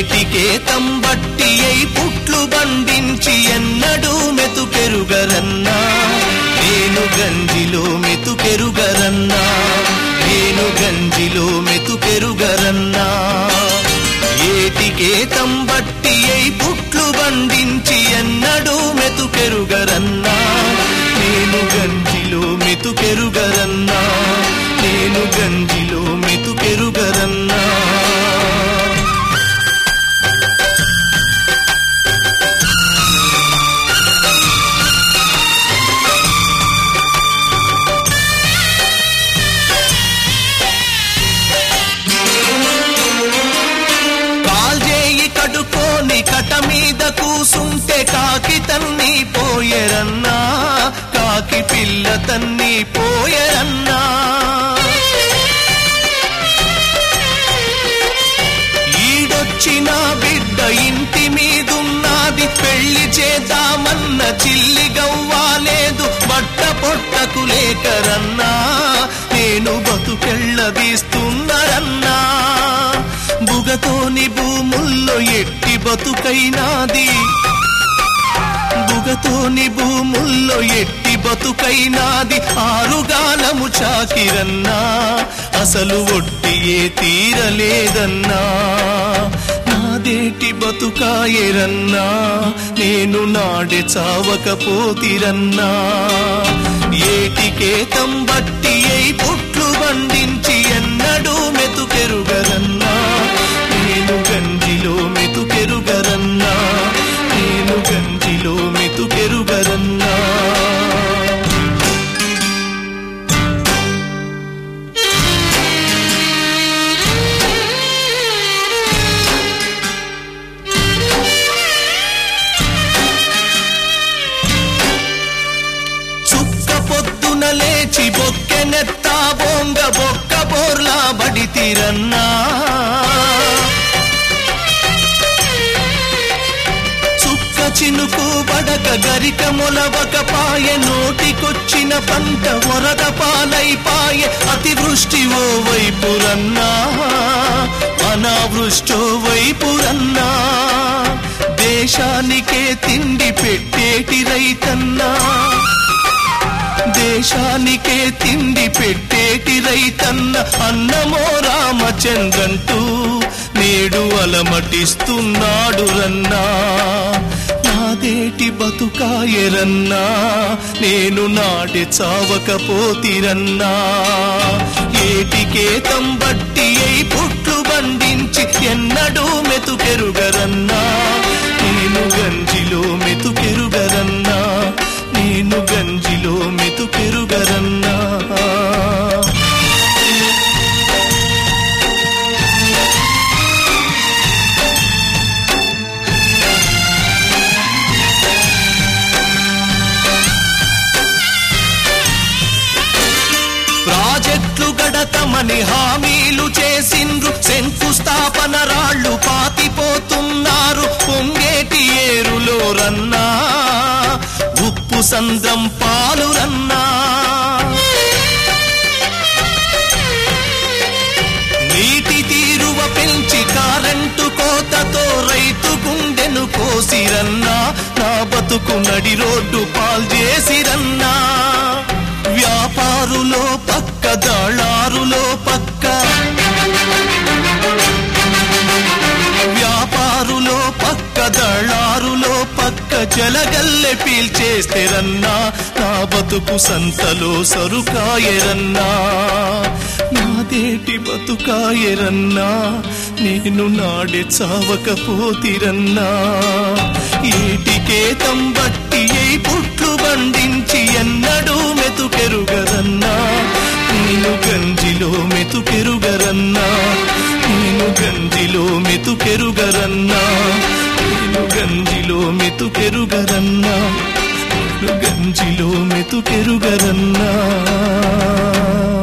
ఏటికేతం బట్టి అయి పుట్లు బండించి ఎన్నడూ మెతుకెరుగరన్నా నేను గంజిలో మెతుకెరుగరన్నా నేను గంజిలో మెతుకెరుగరన్నా ఏటికేతం బట్టి అయి పుట్లు బండించి ఎన్నడూ మెతుకెరుగరన్నా నేను గంజిలో మెతుకెరుగరన్నా నేను గంజిలో మెతుకెరుగరన్నా కాల్జేయి కడుకోని కట మీద కూసుంటే కాకి తన్ని పోయరన్నా కాకి పిల్ల తన్ని పోయరన్నా ఈడొచ్చిన బిడ్డ ఇంటి మీదున్నది పెళ్లి చేద్దామన్న చిల్లి గవ్వాలేదు బట్ట పొట్టకు లేకరన్నా నేను బతుకెళ్ళదీస్తున్నారన్నా బుగతోని భూముల్లో ఎట్టి బతుకైనాది బుగతోని భూముల్లో ఎట్టి బతుకైనాది ఆరుగాలము చాకిరన్నా అసలు ఒట్టియే తీరలేదన్నా నాదేటి బతుకాయరన్నా నేను నాడే చావకపోతిరన్నా ఏటికేతం బట్టి అయి పుట్లు బండించి ఎన్నడూ మెతుకెరుగరన్నా నేను గంజిలో మెతుకెరుగరన్నా నేను గంజిలో మెతుకెరుగరన్నా చుక్క పొద్దున లేచి బొక్కెనెత్తా బొంగ బొక్క బోర్లా బడితిరన్నా చుక్క చినుకు బడక గరిక మొలవక పాయ నోటికొచ్చిన పంట వరద పాలైపాయ అతివృష్టి ఓ వైపురన్నా అనావృష్టో వైపురన్నా దేశానికే తిండి పెట్టేటి రైతన్నా దేశానికే తిండి పెట్టేటి రైతన్న అన్నమో రామచంద్రంటూ నేడు అలమటిస్తున్నాడు రన్నా నాదేటి బతుకాయరన్నా నేను నాటి చావకపోతిరన్నా ఏటికేతం బట్టి అయి పుట్లు బండించి ఎన్నడూ మెతుకెరుగరన్నా నేను గంజిలో మెతుకెరుగరన్నా నేను గంజిలో మెతుకెరుగరన్నా ప్రాజెక్టులు గడతమని హామీలు చేసిండ్రు శంకుస్థాపన రాళ్ళు పాతిపోతున్నారు పొంగేటి ఏరులో రన్నా ఉప్పు సంద్రం పాలు రన్నా నీటి తీరువ పెంచి కారంటు కోతతో రైతు గుండెను కోసిరన్నా నా బతుకు నడి రోడ్డు పాల్చేసిరన్నా వ్యాపారులో పక్క దళారులో పక్క వ్యాపారులో పక్క దళారులో పక్క జలగల్లె పీల్చేస్తేరన్నా నా బతుకు సంతలో సరుకాయరన్నా నాదేటి బతుకాయరన్నా నేను నాడే చావకపోతిరన్నా ఏటికేతం బట్టి అయి పుట్లు బండించి ఎన్నడూ మెతుకెరుగరన్నా నేను గంజిలో మెతుకెరుగరన్నా నేను గంజిలో మెతుకెరుగరన్నా నేను గంజిలో మెతుకెరుగరన్నా నేను గంజిలో మెతుకెరుగరన్నా